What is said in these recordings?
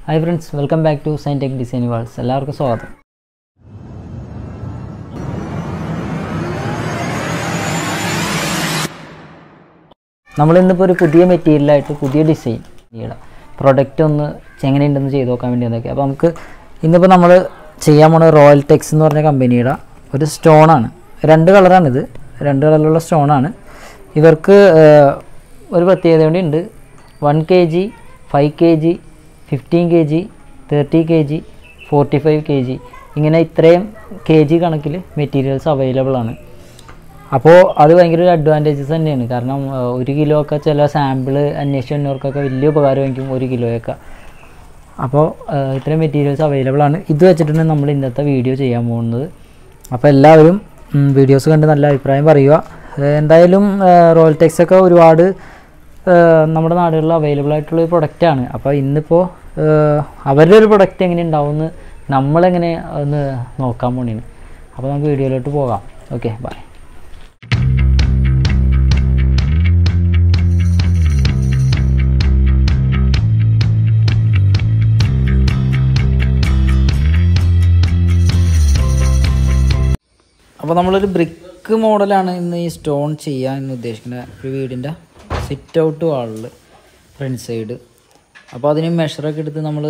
Hi friends welcome back to Scientech design worlds എല്ലാവർക്കും സ്വാഗതം നമ്മൾ ഇന്നിപ്പോൾ ഒരു പുതിയ മെറ്റീരിയലായിട്ട് പുതിയ ഡിസൈൻ ചെയ്യണം പ്രൊഡക്റ്റ് ഒന്ന് എങ്ങനെയുണ്ടെന്ന് ചെയ്ത് നോക്കാൻ വേണ്ടി നോക്കി അപ്പോൾ നമുക്ക് ഇന്നിപ്പോൾ നമ്മൾ ചെയ്യാൻ പോണ റോയൽ ടെക്സ് എന്ന് പറഞ്ഞ കമ്പനിയുടെ ഒരു സ്റ്റോണാണ് രണ്ട് കളറാണിത് രണ്ട് കളറിലുള്ള സ്റ്റോണാണ് ഇവർക്ക് ഏഹ്, ഒരു പ്രത്യേകത കൂടി ഉണ്ട് one K G five K G fifteen K G thirty K G forty five K G ഇങ്ങനെ ഇത്രയും കെ ജി കണക്കിൽ മെറ്റീരിയൽസ് അവൈലബിൾ ആണ് അപ്പോൾ അത് ഭയങ്കര ഒരു അഡ്വാൻറ്റേജസ് തന്നെയാണ് കാരണം ആ, ഒരു കിലോ ഒക്കെ ചില സാമ്പിൾ അന്വേഷിച്ച് വന്നവർക്കൊക്കെ വലിയ ഉപകാരമായിരിക്കും ഒരു കിലോയൊക്കെ അപ്പോൾ ആ, ഇത്രയും മെറ്റീരിയൽസ് അവൈലബിൾ ആണ് ഇത് വെച്ചിട്ടാണ് നമ്മൾ ഇന്നത്തെ വീഡിയോ ചെയ്യാൻ പോകുന്നത് അപ്പോൾ എല്ലാവരും വീഡിയോസ് കണ്ട് നല്ല അഭിപ്രായം പറയുക ആ, എന്തായാലും റോയൽ ടെക്സ് ഒക്കെ ഒരുപാട് ആ, നമ്മുടെ നാടുകളിൽ അവൈലബിൾ ആയിട്ടുള്ള ഒരു പ്രൊഡക്റ്റാണ് അപ്പോൾ ഇന്നിപ്പോൾ ആ, അവരുടെ ഒരു പ്രൊഡക്റ്റ് എങ്ങനെ ഉണ്ടാവുമെന്ന് നമ്മളെങ്ങനെ ഒന്ന് നോക്കാൻ പോണിയാണ് അപ്പോൾ നമുക്ക് വീഡിയോയിലോട്ട് പോകാം ഓക്കെ ബൈ അപ്പോൾ നമ്മളൊരു ബ്രിക്ക് മോഡലാണ് ഇന്ന് ഈ സ്റ്റോൺ ചെയ്യാൻ ഇന്ന് ഉദ്ദേശിക്കുന്നത് ഒരു വീടിൻ്റെ സിറ്റ് ഔട്ട് വാളിൽ ഫ്രണ്ട് സൈഡ് അപ്പോൾ അതിന് മെഷറൊക്കെ എടുത്ത് നമ്മൾ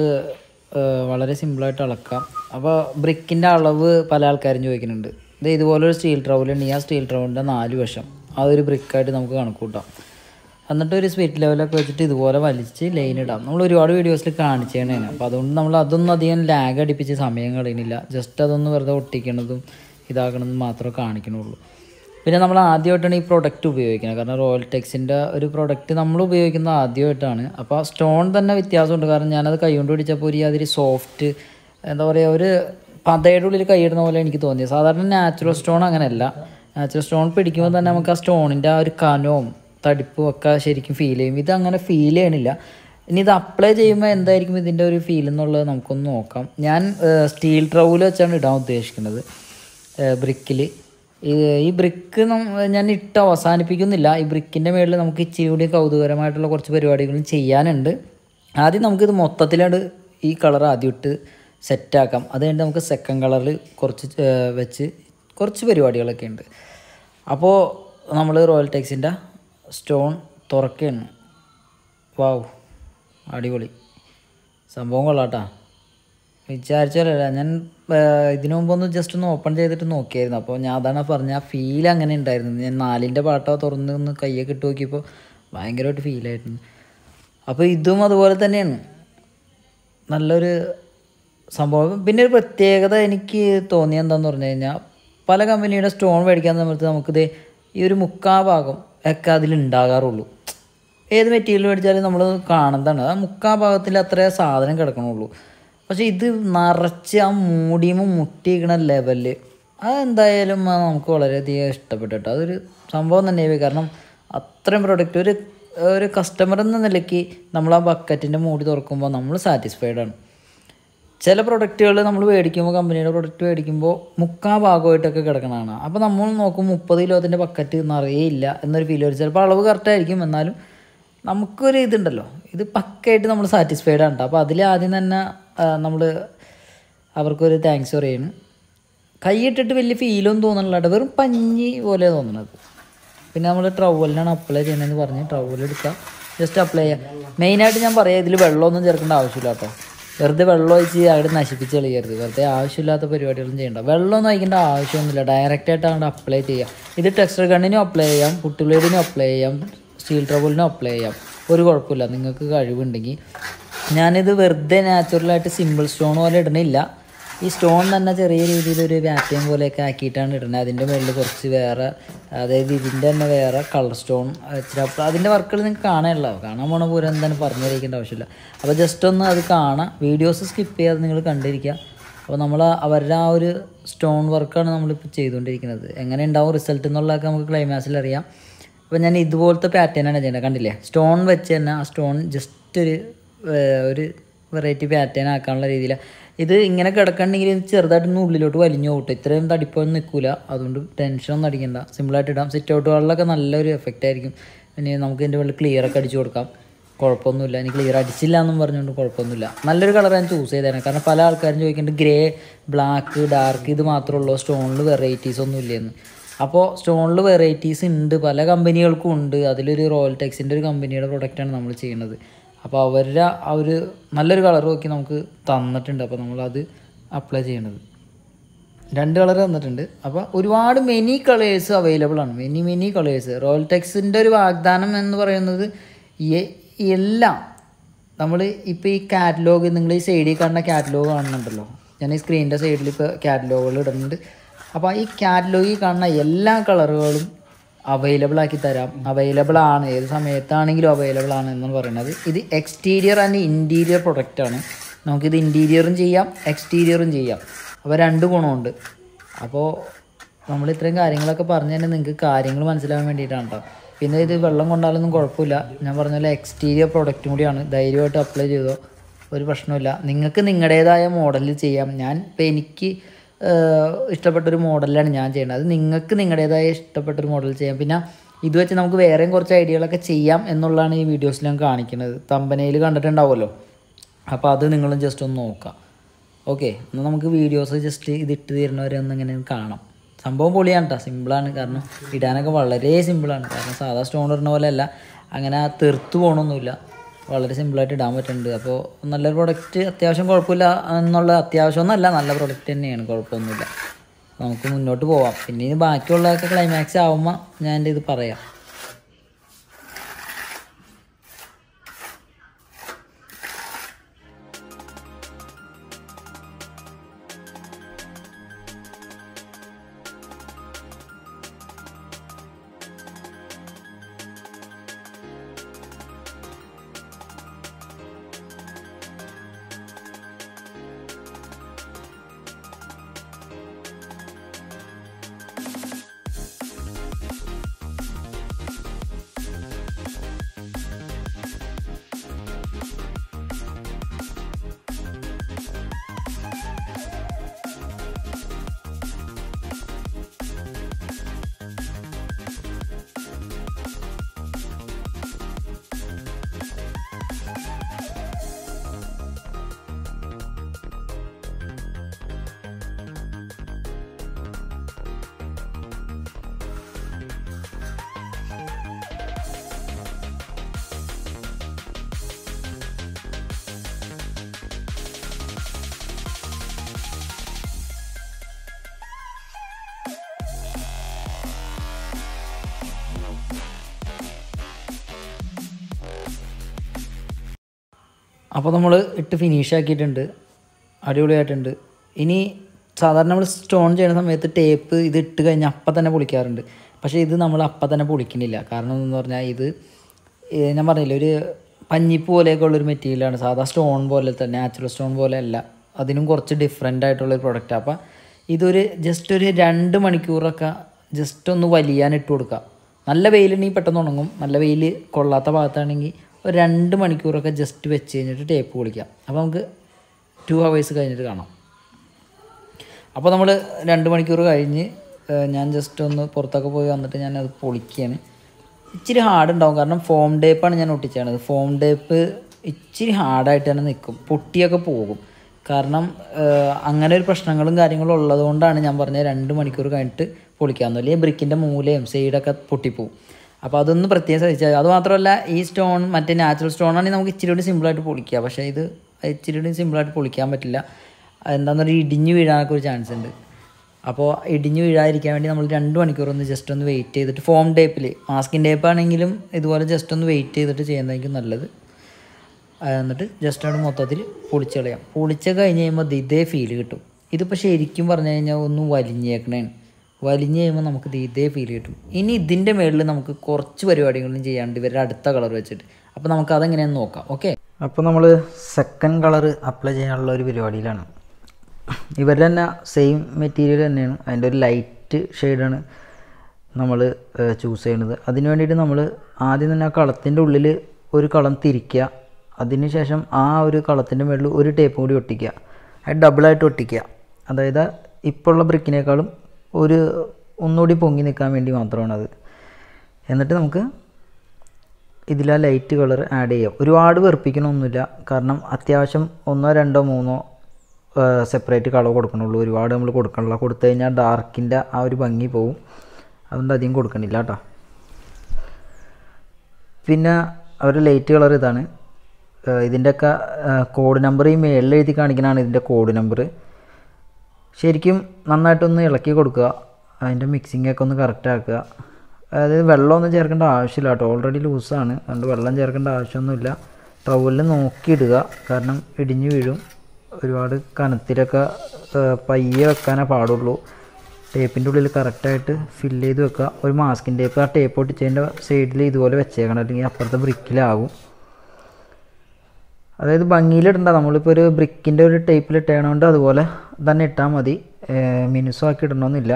വളരെ സിമ്പിളായിട്ട് അളക്കാം അപ്പോൾ ബ്രിക്കിൻ്റെ അളവ് പല ആൾക്കാരും ചോദിക്കുന്നുണ്ട് ഇത് ഇതുപോലെ ഒരു സ്റ്റീൽ ട്രൗലുണ്ട് ആ സ്റ്റീൽ ട്രൗലിൻ്റെ നാല് വശം അതൊരു ബ്രിക്കായിട്ട് നമുക്ക് കണക്ക് കൂട്ടാം എന്നിട്ട് ഒരു സ്പിറ്റ് ലെവലൊക്കെ വെച്ചിട്ട് ഇതുപോലെ വലിച്ച് ലൈൻ ഇടാം നമ്മൾ ഒരുപാട് വീഡിയോസിൽ കാണിച്ചതാണ് അപ്പോൾ അതുകൊണ്ട് നമ്മൾ അതൊന്നും അധികം ലാഗ് അടിപ്പിച്ച് സമയം കളയുന്നില്ല ജസ്റ്റ് അതൊന്ന് വെറുതെ ഒട്ടിക്കണതും ഇതാക്കണതും മാത്രമേ കാണിക്കണുള്ളൂ പിന്നെ നമ്മൾ ആദ്യമായിട്ടാണ് ഈ പ്രൊഡക്റ്റ് ഉപയോഗിക്കുന്നത് കാരണം റോയൽ ടെക്സിൻ്റെ ഒരു പ്രൊഡക്റ്റ് നമ്മൾ ഉപയോഗിക്കുന്നത് ആദ്യമായിട്ടാണ് അപ്പോൾ ആ സ്റ്റോൺ തന്നെ വ്യത്യാസമുണ്ട് കാരണം ഞാനത് കൈകൊണ്ട് പിടിച്ചപ്പോൾ ഒരു യാതൊരു സോഫ്റ്റ് എന്താ പറയുക ഒരു പതയുടെ ഉള്ളിൽ കൈയിടുന്ന പോലെ എനിക്ക് തോന്നിയത് സാധാരണ നാച്ചുറൽ സ്റ്റോൺ അങ്ങനെയല്ല നാച്ചുറൽ സ്റ്റോൺ പിടിക്കുമ്പോൾ തന്നെ നമുക്ക് ആ സ്റ്റോണിൻ്റെ ആ ഒരു കനവും തടിപ്പും ഒക്കെ ശരിക്കും ഫീൽ ചെയ്യും ഇത് അങ്ങനെ ഫീൽ ചെയ്യണില്ല ഇനി ഇത് അപ്ലൈ ചെയ്യുമ്പോൾ എന്തായിരിക്കും ഇതിൻ്റെ ഒരു ഫീൽ എന്നുള്ളത് നമുക്കൊന്ന് നോക്കാം ഞാൻ സ്റ്റീൽ ട്രൗല് വെച്ചാണ് ഇടാൻ ഉദ്ദേശിക്കുന്നത് ബ്രിക്കിൽ ഈ ബ്രിക്ക് ഞാൻ ഇട്ട് അവസാനിപ്പിക്കുന്നില്ല ഈ ബ്രിക്കിൻ്റെ മേളിൽ നമുക്ക് ഇച്ചിരി കൂടി കൗതുകരമായിട്ടുള്ള കുറച്ച് പരിപാടികളും ചെയ്യാനുണ്ട് ആദ്യം നമുക്കിത് മൊത്തത്തിലാണ്ട് ഈ കളർ ആദ്യം ഇട്ട് സെറ്റാക്കാം അത് കഴിഞ്ഞിട്ട് നമുക്ക് സെക്കൻഡ് കളറിൽ കുറച്ച് ഏഹ്, വെച്ച് കുറച്ച് പരിപാടികളൊക്കെ ഉണ്ട് അപ്പോൾ നമ്മൾ റോയൽ ടെക്സിൻ്റെ സ്റ്റോൺ തുറക്കുകയാണ് വാവ് അടിപൊളി സംഭവം കൊള്ളാട്ടാ വിചാരിച്ചാലല്ല ഞാൻ ആ, ഇതിനു മുമ്പൊന്ന് ജസ്റ്റ് ഒന്ന് ഓപ്പൺ ചെയ്തിട്ട് നോക്കിയായിരുന്നു അപ്പോൾ ഞാൻ അതാണ് പറഞ്ഞ ആ ഫീൽ അങ്ങനെ ഉണ്ടായിരുന്നു ഞാൻ നാലിൻ്റെ പാട്ടോ തുറന്ന് ഒന്ന് കയ്യൊക്കെ ഇട്ട് നോക്കിയപ്പോൾ ഭയങ്കരമായിട്ട് ഫീലായിരുന്നു അപ്പോൾ ഇതും അതുപോലെ തന്നെയാണ് നല്ലൊരു സംഭവം പിന്നെ ഒരു പ്രത്യേകത എനിക്ക് തോന്നിയ എന്താന്ന് പറഞ്ഞു കഴിഞ്ഞാൽ പല കമ്പനിയുടെ സ്റ്റോൺ മേടിക്കാൻ സമയത്ത് നമുക്കിത് ഈ ഒരു മുക്കാ ഭാഗം ഒക്കെ അതിലുണ്ടാകാറുള്ളൂ ഏത് മെറ്റീരിയൽ മേടിച്ചാലും നമ്മൾ കാണുന്നതാണ് ആ മുക്കാ ഭാഗത്തിൽ അത്രേ സാധനം കിടക്കണുള്ളൂ പക്ഷേ ഇത് നിറച്ച് ആ മൂടിയുമ്പോൾ മുട്ടിയിരിക്കണ ലെവല് അതെന്തായാലും ആ നമുക്ക് വളരെയധികം ഇഷ്ടപ്പെട്ടു കേട്ടോ അതൊരു സംഭവം തന്നെയായി കാരണം അത്രയും പ്രൊഡക്റ്റ് ഒരു ഒരു കസ്റ്റമർ എന്ന നിലയ്ക്ക് നമ്മൾ ആ ബക്കറ്റിൻ്റെ മൂടി തുറക്കുമ്പോൾ നമ്മൾ സാറ്റിസ്ഫൈഡ് ആണ് ചില പ്രൊഡക്റ്റുകൾ നമ്മൾ മേടിക്കുമ്പോൾ കമ്പനിയുടെ പ്രൊഡക്റ്റ് മേടിക്കുമ്പോൾ മുക്കാ ഭാഗമായിട്ടൊക്കെ കിടക്കണതാണ് അപ്പോൾ നമ്മൾ നോക്കും മുപ്പത് കിലോത്തിൻ്റെ ബക്കറ്റ് നിറയെ ഇല്ല എന്നൊരു ഫീൽ വരും ചിലപ്പോൾ അളവ് കറക്റ്റായിരിക്കും എന്നാലും നമുക്കൊരു ഇതുണ്ടല്ലോ ഇത് പക്കയായിട്ട് നമ്മൾ സാറ്റിസ്ഫൈഡ് ആണ് ട്ടോ. അപ്പോൾ അതിൽ ആദ്യം തന്നെ നമ്മൾ അവർക്കൊരു താങ്ക്സ് പറയുന്നു കൈയിട്ടിട്ട് വലിയ ഫീലൊന്നും തോന്നണില്ല ട്ടോ. വെറും പഞ്ഞി പോലെ തോന്നണത് പിന്നെ നമ്മൾ ട്രവലിനാണ് അപ്ലൈ ചെയ്യണമെന്ന് പറഞ്ഞ് ട്രവൽ എടുക്കുക ജസ്റ്റ് അപ്ലൈ ചെയ്യുക മെയിനായിട്ട് ഞാൻ പറയാം ഇതിൽ വെള്ളമൊന്നും ചേർക്കേണ്ട ആവശ്യമില്ല കേട്ടോ വെറുതെ വെള്ളം ഒഴിച്ച് അവിടെ നശിപ്പിച്ച് കളയരുത് വെറുതെ ആവശ്യമില്ലാത്ത പരിപാടികളൊന്നും ചെയ്യണ്ട വെള്ളമൊന്നും ഒഴിക്കേണ്ട ആവശ്യമൊന്നുമില്ല ഡയറക്റ്റ് ആയിട്ട് അങ്ങോട്ട് അപ്ലൈ ചെയ്യാം ഇത് ടെക്സ്റ്റർ ഗണ്ണിനും അപ്ലൈ ചെയ്യാം പുട്ടുബ്ലേഡിനും അപ്ലൈ ചെയ്യാം സ്റ്റീൽ ട്രബിളിനും അപ്ലൈ ചെയ്യാം ഒരു കുഴപ്പമില്ല നിങ്ങൾക്ക് കഴിവുണ്ടെങ്കിൽ ഞാനിത് വെറുതെ നാച്ചുറലായിട്ട് സിമ്പിൾ സ്റ്റോൺ പോലെ ഇടണില്ല ഈ സ്റ്റോൺ തന്നെ ചെറിയ രീതിയിൽ ഒരു വാക്യം പോലെയൊക്കെ ആക്കിയിട്ടാണ് ഇടുന്നത് അതിൻ്റെ മുകളിൽ കുറച്ച് വേറെ അതായത് ഇതിൻ്റെ തന്നെ വേറെ കളർ സ്റ്റോൺ വെച്ചിട്ട് അപ്പോൾ അതിൻ്റെ വർക്കുകൾ നിങ്ങൾക്ക് കാണാനുള്ള കാണാൻ പോണ പൂരം എന്താണ് പറഞ്ഞിരിക്കേണ്ട ആവശ്യമില്ല അപ്പോൾ ജസ്റ്റ് ഒന്ന് അത് കാണാം വീഡിയോസ് സ്കിപ്പ് ചെയ്യാതെ നിങ്ങൾ കണ്ടിരിക്കുക അപ്പോൾ നമ്മൾ അവരുടെ ആ ഒരു സ്റ്റോൺ വർക്കാണ് നമ്മളിപ്പോൾ ചെയ്തുകൊണ്ടിരിക്കുന്നത് എങ്ങനെ ഉണ്ടാവും റിസൾട്ട് എന്നുള്ളതൊക്കെ നമുക്ക് ക്ലൈമാക്സിൽ അറിയാം അപ്പോൾ ഞാൻ ഇതുപോലത്തെ പാറ്റേണാണ് ചെയ്യുന്നത് കണ്ടില്ലേ സ്റ്റോൺ വെച്ച് തന്നെ ആ സ്റ്റോൺ ജസ്റ്റ് ഒരു ഏർ, ഒരു വെറൈറ്റി പാറ്റേൺ ആക്കാനുള്ള രീതിയിൽ ഇത് ഇങ്ങനെ കിടക്കണമെങ്കിൽ ഇത് ചെറുതായിട്ടൊന്ന് ഉള്ളിലോട്ട് വലിഞ്ഞു പോട്ടെ ഇത്രയും തടിപ്പൊന്നും നിൽക്കില്ല അതുകൊണ്ട് ടെൻഷൻ ഒന്നും അടിക്കണ്ട സിമ്പിളായിട്ട് ഇടാം സിറ്റ് ഔട്ടുകളിലൊക്കെ നല്ലൊരു എഫക്റ്റ് ആയിരിക്കും പിന്നെ നമുക്ക് ഇതിൻ്റെ വെള്ളം ക്ലിയർ ഒക്കെ അടിച്ചു കൊടുക്കാം കുഴപ്പമൊന്നുമില്ല എനിക്ക് ക്ലിയർ അടിച്ചില്ല എന്നും പറഞ്ഞുകൊണ്ട് കുഴപ്പമൊന്നുമില്ല നല്ലൊരു കളർ ഞാൻ ചൂസ് ചെയ്തേനെ കാരണം പല ആൾക്കാരും ചോദിക്കുന്നുണ്ട് ഗ്രേ ബ്ലാക്ക് ഡാർക്ക് ഇത് മാത്രമേ ഉള്ളൂ സ്റ്റോണിൽ വെറൈറ്റീസ് ഒന്നും ഇല്ലെന്ന് അപ്പോൾ സ്റ്റോണിൽ വെറൈറ്റീസ് ഉണ്ട് പല കമ്പനികൾക്കും ഉണ്ട് അതിലൊരു റോയൽ ടെക്സിൻ്റെ ഒരു കമ്പനിയുടെ പ്രൊഡക്റ്റാണ് നമ്മൾ ചെയ്യുന്നത് അപ്പോൾ അവരുടെ ആ ഒരു നല്ലൊരു കളർ നോക്കി നമുക്ക് തന്നിട്ടുണ്ട് അപ്പോൾ നമ്മളത് അപ്ലൈ ചെയ്യണത് രണ്ട് കളർ തന്നിട്ടുണ്ട് അപ്പോൾ ഒരുപാട് മെനി കളേഴ്സ് അവൈലബിൾ ആണ് മെനി മെനി കളേഴ്സ് റോയൽ ടെക്സിൻ്റെ ഒരു വാഗ്ദാനം എന്ന് പറയുന്നത് എ- എല്ലാം നമ്മൾ ഇപ്പോൾ ഈ കാറ്റലോഗ് നിങ്ങൾ ഈ സൈഡിൽ കാണുന്ന കാറ്റലോഗ് കാണുന്നുണ്ടല്ലോ ഞാൻ ഈ സ്ക്രീനിൻ്റെ സൈഡിൽ ഇപ്പോൾ കാറ്റലോഗുകൾ ഇടുന്നുണ്ട് അപ്പോൾ ഈ കാറ്റലോഗിൽ കാണുന്ന എല്ലാ കളറുകളും അവൈലബിൾ ആക്കി തരാം അവൈലബിൾ ആണ് ഏത് സമയത്താണെങ്കിലും അവൈലബിൾ ആണ് എന്ന് പറയുന്നത് ഇത് എക്സ്റ്റീരിയർ ആൻഡ് ഇൻറ്റീരിയർ പ്രൊഡക്റ്റാണ് നമുക്കിത് ഇൻറ്റീരിയറും ചെയ്യാം എക്സ്റ്റീരിയറും ചെയ്യാം അപ്പോൾ രണ്ട് ഗുണമുണ്ട് അപ്പോൾ നമ്മൾ ഇത്രയും കാര്യങ്ങളൊക്കെ പറഞ്ഞു തന്നെ നിങ്ങൾക്ക് കാര്യങ്ങൾ മനസ്സിലാകാൻ വേണ്ടിയിട്ടാണ് കേട്ടോ പിന്നെ ഇത് വെള്ളം കൊണ്ടാലൊന്നും കുഴപ്പമില്ല ഞാൻ പറഞ്ഞ പോലെ എക്സ്റ്റീരിയർ പ്രൊഡക്റ്റും കൂടിയാണ് ധൈര്യമായിട്ട് അപ്ലൈ ചെയ്തോ ഒരു പ്രശ്നമില്ല നിങ്ങൾക്ക് നിങ്ങളുടേതായ മോഡലിൽ ചെയ്യാം ഞാൻ ഇപ്പം എനിക്ക് ഏഹ്, ഇഷ്ടപ്പെട്ടൊരു മോഡലിലാണ് ഞാൻ ചെയ്യുന്നത് അത് നിങ്ങൾക്ക് നിങ്ങളുടേതായ ഇഷ്ടപ്പെട്ടൊരു മോഡൽ ചെയ്യാം പിന്നെ ഇത് വെച്ച് നമുക്ക് വേറെയും കുറച്ച് ഐഡിയകളൊക്കെ ചെയ്യാം എന്നുള്ളതാണ് ഈ വീഡിയോസിൽ ഞാൻ കാണിക്കുന്നത് തമ്പനയിൽ കണ്ടിട്ടുണ്ടാവുമല്ലോ അപ്പോൾ അത് നിങ്ങളും ജസ്റ്റ് ഒന്ന് നോക്കാം ഓക്കെ എന്നാൽ നമുക്ക് വീഡിയോസ് ജസ്റ്റ് ഇതിട്ട് തരുന്നവരെ ഒന്ന് ഇങ്ങനെ കാണാം സംഭവം പൊളിയാണ് കേട്ടോ സിമ്പിളാണ് കാരണം ഇടാനൊക്കെ വളരെ സിമ്പിളാണ് കാരണം സാധാ സ്റ്റോൺ ഇടുന്ന പോലെ അല്ല അങ്ങനെ തെറുത്ത് പോകണമൊന്നുമില്ല വളരെ സിമ്പിളായിട്ട് ഇടാൻ പറ്റുന്നുണ്ട് അപ്പോൾ നല്ലൊരു പ്രൊഡക്റ്റ് അത്യാവശ്യം കുഴപ്പമില്ല എന്നുള്ള അത്യാവശ്യമൊന്നുമല്ല നല്ല പ്രൊഡക്റ്റ് തന്നെയാണ് കുഴപ്പമൊന്നുമില്ല നമുക്ക് മുന്നോട്ട് പോവാം പിന്നെ ഇനി ബാക്കിയുള്ളതൊക്കെ ക്ലൈമാക്സ് ആവുമ്പോൾ ഞാൻ എൻ്റെ ഇത് പറയാം അപ്പോൾ നമ്മൾ ഇട്ട് ഫിനിഷ് ആക്കിയിട്ടുണ്ട് അടിപൊളിയായിട്ടുണ്ട് ഇനി സാധാരണ നമ്മൾ സ്റ്റോൺ ചെയ്യുന്ന സമയത്ത് ടേപ്പ് ഇത് ഇട്ട് കഴിഞ്ഞാൽ അപ്പം തന്നെ പൊളിക്കാറുണ്ട് പക്ഷേ ഇത് നമ്മൾ അപ്പം തന്നെ പൊളിക്കുന്നില്ല കാരണം എന്ന് പറഞ്ഞാൽ ഇത് ഏ, ഞാൻ പറഞ്ഞില്ല ഒരു പഞ്ഞിപ്പ് പോലെയൊക്കെ ഉള്ളൊരു മെറ്റീരിയലാണ് സാധാ സ്റ്റോൺ പോലെ തന്നെ നാച്ചുറൽ സ്റ്റോൺ പോലെ അല്ല അതിനും കുറച്ച് ഡിഫറെൻ്റ് ആയിട്ടുള്ളൊരു പ്രൊഡക്റ്റ് അപ്പോൾ ഇതൊരു ജസ്റ്റ് ഒരു രണ്ട് മണിക്കൂറൊക്കെ ജസ്റ്റ് ഒന്ന് വലിയാൻ ഇട്ട് കൊടുക്കുക നല്ല വെയിലുണ്ടെങ്കിൽ പെട്ടെന്ന് ഉണങ്ങും നല്ല വെയിൽ കൊള്ളാത്ത ഭാഗത്താണെങ്കിൽ ഒരു രണ്ട് മണിക്കൂറൊക്കെ ജസ്റ്റ് വെച്ച് കഴിഞ്ഞിട്ട് ടേപ്പ് പൊളിക്കാം അപ്പോൾ നമുക്ക് ടു ഹവേഴ്സ് കഴിഞ്ഞിട്ട് കാണാം അപ്പോൾ നമ്മൾ രണ്ട് മണിക്കൂർ കഴിഞ്ഞ് ഏഹ്, ഞാൻ ജസ്റ്റ് ഒന്ന് പുറത്തൊക്കെ പോയി വന്നിട്ട് ഞാൻ അത് പൊളിക്കുകയാണ് ഇച്ചിരി ഹാർഡ് ഉണ്ടാവും കാരണം ഫോം ടേപ്പാണ് ഞാൻ ഒട്ടിച്ചത് ഫോം ടേപ്പ് ഇച്ചിരി ഹാർഡായിട്ട് തന്നെ നിൽക്കും പൊട്ടിയൊക്കെ പോകും കാരണം ഏഹ്, അങ്ങനെ ഒരു പ്രശ്നങ്ങളും കാര്യങ്ങളും ഉള്ളതുകൊണ്ടാണ് ഞാൻ പറഞ്ഞത് രണ്ട് മണിക്കൂർ കഴിഞ്ഞിട്ട് പൊളിക്കാമെന്ന് അല്ലെങ്കിൽ ബ്രിക്കിൻ്റെ മൂലയും സൈഡൊക്കെ പൊട്ടിപ്പോവും അപ്പോൾ അതൊന്ന് പ്രത്യേകം ശ്രദ്ധിച്ചാൽ അത് മാത്രമല്ല ഈ സ്റ്റോൺ മറ്റേ നാച്ചുറൽ സ്റ്റോൺ ആണെങ്കിൽ നമുക്ക് ഇച്ചിരി കൂടി സിമ്പിളായിട്ട് പൊളിക്കാം പക്ഷേ ഇത് ഇച്ചിരി കൂടി സിമ്പിളായിട്ട് പൊളിക്കാൻ പറ്റില്ല എന്താണെന്ന് പറയുക ഇടിഞ്ഞ് വീഴാനൊക്കെ ഒരു ചാൻസ് ഉണ്ട് അപ്പോൾ ഇടിഞ്ഞ് വീഴാതിരിക്കാൻ വേണ്ടി നമ്മൾ രണ്ട് മണിക്കൂർ ഒന്ന് ജസ്റ്റ് ഒന്ന് വെയിറ്റ് ചെയ്തിട്ട് ഫോം ടേപ്പിൽ മാസ്കിൻ ടേപ്പ് ആണെങ്കിലും ഇതുപോലെ ജസ്റ്റ് ഒന്ന് വെയിറ്റ് ചെയ്തിട്ട് ചെയ്യുന്നതായിരിക്കും നല്ലത് ആ, എന്നിട്ട് ജസ്റ്റ് അവിടെ മൊത്തത്തിൽ പൊളിച്ച് കളയാം പൊളിച്ച് കഴിഞ്ഞ് കഴിയുമ്പോൾ ഇത് ഇതേ ഫീല് കിട്ടും ഇതിപ്പോൾ ശരിക്കും പറഞ്ഞു കഴിഞ്ഞാൽ ഒന്ന് വലിഞ്ഞേക്കണേണ് വലിഞ്ഞ് കഴിയുമ്പോൾ നമുക്ക് ഇത് ഇതേ ഫീൽ കിട്ടും ഇനി ഇതിൻ്റെ മേളിൽ നമുക്ക് കുറച്ച് പരിപാടികളും ചെയ്യാണ്ട് ഇവരുടെ അടുത്ത കളർ വെച്ചിട്ട് അപ്പോൾ നമുക്ക് അതെങ്ങനെയാണെന്ന് നോക്കാം ഓക്കെ അപ്പോൾ നമ്മൾ സെക്കൻഡ് കളർ അപ്ലൈ ചെയ്യാനുള്ള ഒരു പരിപാടിയിലാണ് ഇവരുടെ തന്നെ സെയിം മെറ്റീരിയൽ തന്നെയാണ് അതിൻ്റെ ഒരു ലൈറ്റ് ഷെയ്ഡാണ് നമ്മൾ ചൂസ് ചെയ്യുന്നത് അതിന് വേണ്ടിയിട്ട് നമ്മൾ ആദ്യം തന്നെ ആ കളത്തിൻ്റെ ഉള്ളിൽ ഒരു കളം തിരിക്കുക അതിനുശേഷം ആ ഒരു കളത്തിൻ്റെ മുകളിൽ ഒരു ടേപ്പ് കൂടി ഒട്ടിക്കുക അത് ഡബിളായിട്ട് ഒട്ടിക്കുക അതായത് ഇപ്പോൾ ഉള്ള ബ്രിക്കിനേക്കാളും ഒരു ഒന്നുകൂടി പൊങ്ങി നിൽക്കാൻ വേണ്ടി മാത്രമാണത് എന്നിട്ട് നമുക്ക് ഇതിൽ ആ ലൈറ്റ് കളർ ആഡ് ചെയ്യാം ഒരുപാട് വെറുപ്പിക്കണമൊന്നുമില്ല കാരണം അത്യാവശ്യം ഒന്നോ രണ്ടോ മൂന്നോ സെപ്പറേറ്റ് കളർ കൊടുക്കണുള്ളൂ ഒരുപാട് നമ്മൾ കൊടുക്കണില്ല കൊടുത്തു കഴിഞ്ഞാൽ ഡാർക്കിൻ്റെ ആ ഒരു ഭംഗി പോവും അതുകൊണ്ട് അധികം കൊടുക്കണില്ല കേട്ടോ പിന്നെ അവരുടെ ലൈറ്റ് കളർ ഇതാണ് ഇതിൻ്റെയൊക്കെ കോഡ് നമ്പർ ഈ മേളിൽ എഴുതി കാണിക്കുന്നതാണ് ഇതിൻ്റെ കോഡ് നമ്പർ ശരിക്കും നന്നായിട്ടൊന്ന് ഇളക്കി കൊടുക്കുക അതിൻ്റെ മിക്സിംഗ് ഒക്കെ ഒന്ന് കറക്റ്റ് ആക്കുക അതായത് വെള്ളമൊന്നും ചേർക്കേണ്ട ആവശ്യമില്ല കേട്ടോ ഓൾറെഡി ലൂസാണ് അതുകൊണ്ട് വെള്ളം ചേർക്കേണ്ട ആവശ്യമൊന്നുമില്ല ടവലിൽ നോക്കിയിടുക കാരണം ഇടിഞ്ഞു വീഴും ഒരുപാട് കനത്തിലൊക്കെ പയ്യെ വെക്കാനേ പാടുള്ളൂ ടേപ്പിൻ്റെ ഉള്ളിൽ കറക്റ്റായിട്ട് ഫില്ല് ചെയ്ത് വെക്കുക ഒരു മാസ്കിൻ ടേപ്പ് ആ ടേപ്പ് ഒട്ടിച്ചതിൻ്റെ സൈഡിൽ ഇതുപോലെ വെച്ചേക്കണം അല്ലെങ്കിൽ അപ്പുറത്തെ ബ്രിക്കിലാകും അതായത് ഭംഗിയിലിടണ്ട നമ്മളിപ്പോൾ ഒരു ബ്രിക്കിൻ്റെ ഒരു ടൈപ്പിൽ ഇട്ടേണോണ്ട് അതുപോലെ തന്നെ ഇട്ടാൽ മതി മിനുസമാക്കി ഇടണമെന്നില്ല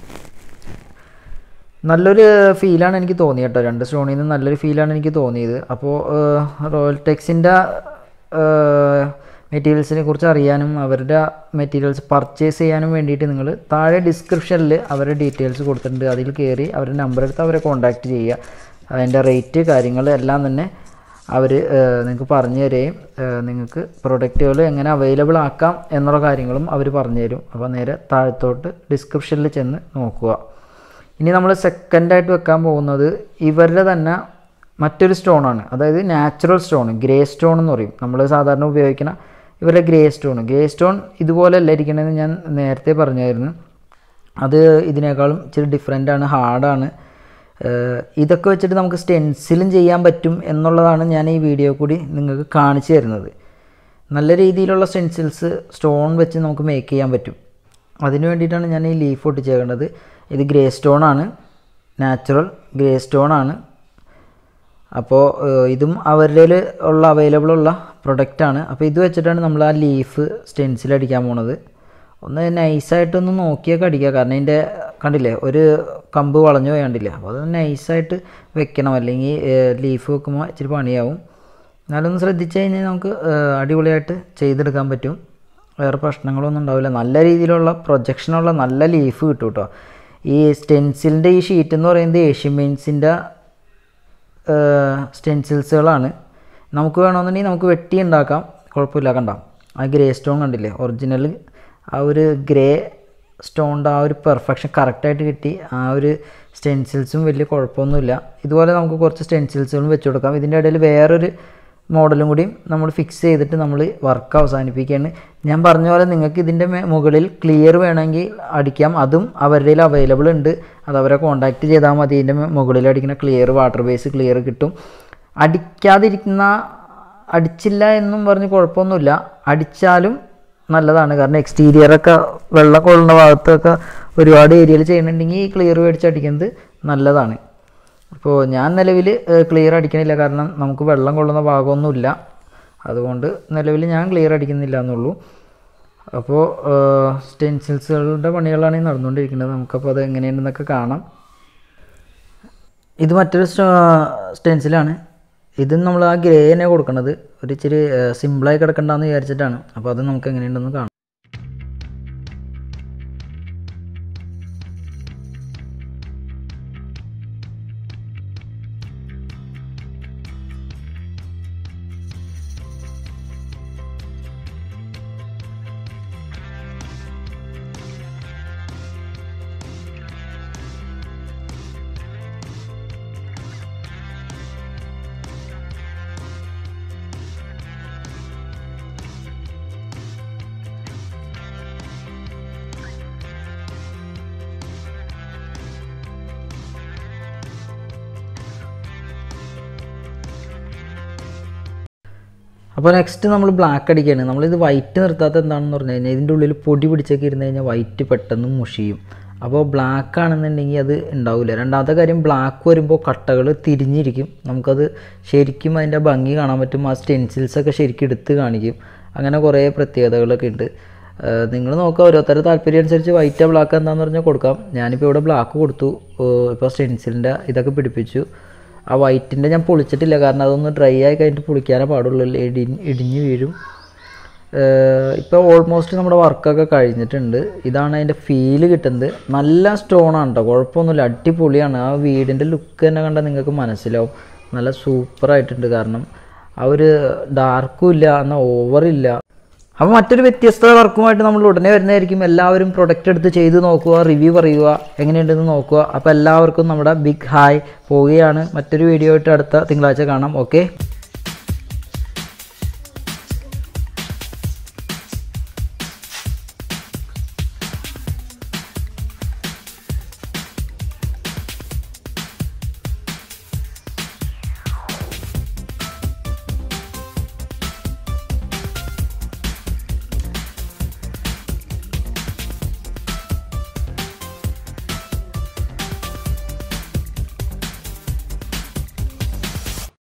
നല്ലൊരു ഫീലാണ് എനിക്ക് തോന്നിയത് കേട്ടോ രണ്ട് സ്റ്റോണിൽ നിന്ന് നല്ലൊരു ഫീലാണ് എനിക്ക് തോന്നിയത് അപ്പോൾ റോയൽ ടെക്സിൻ്റെ മെറ്റീരിയൽസിനെ കുറിച്ച് അറിയാനും അവരുടെ മെറ്റീരിയൽസ് പർച്ചേസ് ചെയ്യാനും വേണ്ടിയിട്ട് നിങ്ങൾ താഴെ ഡിസ്ക്രിപ്ഷനിൽ അവരുടെ ഡീറ്റെയിൽസ് കൊടുത്തിട്ടുണ്ട് അതിൽ കയറി അവരുടെ നമ്പർ എടുത്ത് അവരെ കോൺടാക്റ്റ് ചെയ്യുക അതിൻ്റെ റേറ്റ് കാര്യങ്ങൾ എല്ലാം തന്നെ അവർ നിങ്ങൾക്ക് പറഞ്ഞു തരുകയും നിങ്ങൾക്ക് പ്രൊഡക്റ്റുകൾ എങ്ങനെ അവൈലബിൾ ആക്കാം എന്നുള്ള കാര്യങ്ങളും അവർ പറഞ്ഞു തരും അപ്പോൾ നേരെ താഴത്തോട്ട് ഡിസ്ക്രിപ്ഷനിൽ ചെന്ന് നോക്കുക ഇനി നമ്മൾ സെക്കൻഡായിട്ട് വെക്കാൻ പോകുന്നത് ഇവരുടെ തന്നെ മറ്റൊരു സ്റ്റോണാണ് അതായത് നാച്ചുറൽ സ്റ്റോൺ ഗ്രേ സ്റ്റോൺ എന്ന് പറയും നമ്മൾ സാധാരണ ഉപയോഗിക്കുന്ന ഇവരുടെ ഗ്രേ സ്റ്റോൺ ഗ്രേ സ്റ്റോൺ ഇതുപോലെ അല്ല ഇരിക്കണമെന്ന് ഞാൻ നേരത്തെ പറഞ്ഞായിരുന്നു അത് ഇതിനേക്കാളും ഇച്ചിരി ഡിഫറെൻ്റ് ആണ് ഹാർഡാണ് ഇതൊക്കെ വെച്ചിട്ട് നമുക്ക് സ്റ്റെൻസിലും ചെയ്യാൻ പറ്റും എന്നുള്ളതാണ് ഞാൻ ഈ വീഡിയോ കൂടി നിങ്ങൾക്ക് കാണിച്ചു തരുന്നത് നല്ല രീതിയിലുള്ള സ്റ്റെൻസിൽസ് സ്റ്റോൺ വെച്ച് നമുക്ക് മേക്ക് ചെയ്യാൻ പറ്റും അതിന് വേണ്ടിയിട്ടാണ് ഞാൻ ഈ ലീഫ് ഒട്ടിച്ചേക്കേണ്ടത് ഇത് ഗ്രേ സ്റ്റോൺ ആണ് നാച്ചുറൽ ഗ്രേ സ്റ്റോൺ ആണ് അപ്പോൾ ഇതും അവരുടെ ഉള്ള അവൈലബിൾ ഉള്ള പ്രൊഡക്റ്റാണ് അപ്പോൾ ഇത് വെച്ചിട്ടാണ് നമ്മൾ ആ ലീഫ് സ്റ്റെൻസിൽ അടിക്കാൻ പോണത് ഒന്ന് നൈസായിട്ടൊന്ന് നോക്കിയൊക്കെ അടിക്കുക കാരണം ഇതിൻ്റെ കണ്ടില്ലേ ഒരു കമ്പ് വളഞ്ഞു പോയി കണ്ടില്ലേ അപ്പോൾ അത് നൈസായിട്ട് വെക്കണം അല്ലെങ്കിൽ ലീഫ് വെക്കുമ്പോൾ ഇച്ചിരി പണിയാവും എന്നാലൊന്ന് ശ്രദ്ധിച്ചു കഴിഞ്ഞാൽ നമുക്ക് അടിപൊളിയായിട്ട് ചെയ്തെടുക്കാൻ പറ്റും വേറെ പ്രശ്നങ്ങളൊന്നും ഉണ്ടാവില്ല നല്ല രീതിയിലുള്ള പ്രൊജക്ഷനുള്ള നല്ല ലീഫ് കിട്ടും കേട്ടോ ഈ സ്റ്റെൻസിലിൻ്റെ ഈ ഷീറ്റ് എന്ന് പറയുന്നത് ഏഷ്യൻ പെയിൻസിൻ്റെ സ്റ്റെൻസിൽസുകളാണ് നമുക്ക് വേണമെന്നുണ്ടെങ്കിൽ നമുക്ക് വെട്ടി ഉണ്ടാക്കാം കുഴപ്പമില്ല കണ്ട ആ ഗ്രേ സ്റ്റോൺ കണ്ടില്ലേ ഒറിജിനൽ ആ ഒരു ഗ്രേ സ്റ്റോണിൻ്റെ ആ ഒരു പെർഫെക്ഷൻ കറക്റ്റായിട്ട് കിട്ടി ആ ഒരു സ്റ്റെൻസിൽസും വലിയ കുഴപ്പമൊന്നുമില്ല ഇതുപോലെ നമുക്ക് കുറച്ച് സ്റ്റെൻസിൽസുകളും വെച്ച് കൊടുക്കാം ഇതിൻ്റെ ഇടയിൽ വേറൊരു മോഡലും കൂടി നമ്മൾ ഫിക്സ് ചെയ്തിട്ട് നമ്മൾ വർക്ക് അവസാനിപ്പിക്കുകയാണ് ഞാൻ പറഞ്ഞ പോലെ നിങ്ങൾക്ക് ഇതിൻ്റെ മുകളിൽ ക്ലിയർ വേണമെങ്കിൽ അടിക്കാം അതും അവരുടെ അവൈലബിൾ ഉണ്ട് അത് അവരെ കോൺടാക്റ്റ് ചെയ്താൽ മതി ഇതിൻ്റെ മുകളിൽ അടിക്കുന്ന ക്ലിയർ വാട്ടർ ബേസ് ക്ലിയർ കിട്ടും അടിക്കാതിരിക്കുന്ന അടിച്ചില്ല എന്നും പറഞ്ഞ് കുഴപ്പമൊന്നുമില്ല അടിച്ചാലും നല്ലതാണ് കാരണം എക്സ്റ്റീരിയറൊക്കെ വെള്ളം കൊള്ളുന്ന ഭാഗത്തൊക്കെ ഒരുപാട് ഏരിയയിൽ ചെയ്യുന്നുണ്ടെങ്കിൽ ഈ ക്ലിയർ മേടിച്ച് അടിക്കുന്നത് നല്ലതാണ് അപ്പോൾ ഞാൻ നിലവിൽ ക്ലിയർ അടിക്കണില്ല കാരണം നമുക്ക് വെള്ളം കൊള്ളുന്ന ഭാഗമൊന്നുമില്ല അതുകൊണ്ട് നിലവിൽ ഞാൻ ക്ലിയർ അടിക്കുന്നില്ല എന്നുള്ളൂ അപ്പോൾ സ്റ്റെൻസിൽസുകളുടെ പണികളാണ് ഈ നടന്നുകൊണ്ടിരിക്കുന്നത് നമുക്കപ്പോൾ അത് എങ്ങനെയുണ്ടെന്നൊക്കെ കാണാം ഇത് മറ്റൊരു സ്റ്റെൻസിലാണ് ഇതും നമ്മൾ ആ ഗ്രേ തന്നെ കൊടുക്കുന്നത് ഒരു ഇച്ചിരി സിമ്പിളായി കിടക്കണ്ടെന്ന് വിചാരിച്ചിട്ടാണ് അപ്പോൾ അത് നമുക്ക് എങ്ങനെയുണ്ടെന്ന് കാണാം അപ്പോൾ നെക്സ്റ്റ് നമ്മൾ ബ്ലാക്ക് അടിക്കുകയാണ് നമ്മളിത് വൈറ്റ് നിർത്താത്ത എന്താണെന്ന് പറഞ്ഞു കഴിഞ്ഞാൽ ഇതിൻ്റെ ഉള്ളിൽ പൊടി പിടിച്ചൊക്കെ ഇരുന്ന് കഴിഞ്ഞാൽ വൈറ്റ് പെട്ടെന്ന് മുഷിയും അപ്പോൾ ബ്ലാക്ക് ആണെന്നുണ്ടെങ്കിൽ അത് ഉണ്ടാവില്ല രണ്ടാമത്തെ കാര്യം ബ്ലാക്ക് വരുമ്പോൾ കട്ടകൾ തിരിഞ്ഞിരിക്കും നമുക്കത് ശരിക്കും അതിൻ്റെ ഭംഗി കാണാൻ പറ്റും ആ സ്റ്റെൻസിൽസൊക്കെ ശരിക്കും എടുത്ത് കാണിക്കും അങ്ങനെ കുറേ പ്രത്യേകതകളൊക്കെ ഉണ്ട് നിങ്ങൾ നോക്കുക ഓരോരുത്തരുടെ താല്പര്യം അനുസരിച്ച് വൈറ്റ് ബ്ലാക്ക് എന്താണെന്ന് പറഞ്ഞാൽ കൊടുക്കാം ഞാനിപ്പോൾ ഇവിടെ ബ്ലാക്ക് കൊടുത്തു ഇപ്പോൾ സ്റ്റെൻസിലിൻ്റെ ഇതൊക്കെ പിടിപ്പിച്ചു ആ വൈറ്റിൻ്റെ ഞാൻ പൊളിച്ചിട്ടില്ല കാരണം അതൊന്ന് ഡ്രൈ ആയി കഴിഞ്ഞിട്ട് പൊളിക്കാനേ പാടുള്ളൂ ഇടി ഇടിഞ്ഞ് വീഴും ഇപ്പോൾ ഓൾമോസ്റ്റ് നമ്മുടെ വർക്കൊക്കെ കഴിഞ്ഞിട്ടുണ്ട് ഇതാണ് അതിൻ്റെ ഫീല് കിട്ടുന്നത് നല്ല സ്റ്റോണാണ് കേട്ടോ കുഴപ്പമൊന്നുമില്ല അടിപൊളിയാണ് ആ വീടിൻ്റെ ലുക്ക് തന്നെ കണ്ടാൽ നിങ്ങൾക്ക് മനസ്സിലാവും നല്ല സൂപ്പറായിട്ടുണ്ട് കാരണം ആ ഒരു ഡാർക്കും ഇല്ല എന്നാൽ ഓവറില്ല അപ്പോൾ മറ്റൊരു വ്യത്യസ്ത വർക്കുമായിട്ട് നമ്മൾ ഉടനെ വരുന്നതായിരിക്കും എല്ലാവരും പ്രൊഡക്റ്റ് എടുത്ത് ചെയ്ത് നോക്കുക റിവ്യൂ പറയുക എങ്ങനെയുണ്ടെന്ന് നോക്കുക അപ്പോൾ എല്ലാവർക്കും നമ്മുടെ ബിഗ് ഹായ് പോവുകയാണ് മറ്റൊരു വീഡിയോ ആയിട്ട് അടുത്ത തിങ്കളാഴ്ച കാണാം ഓക്കെ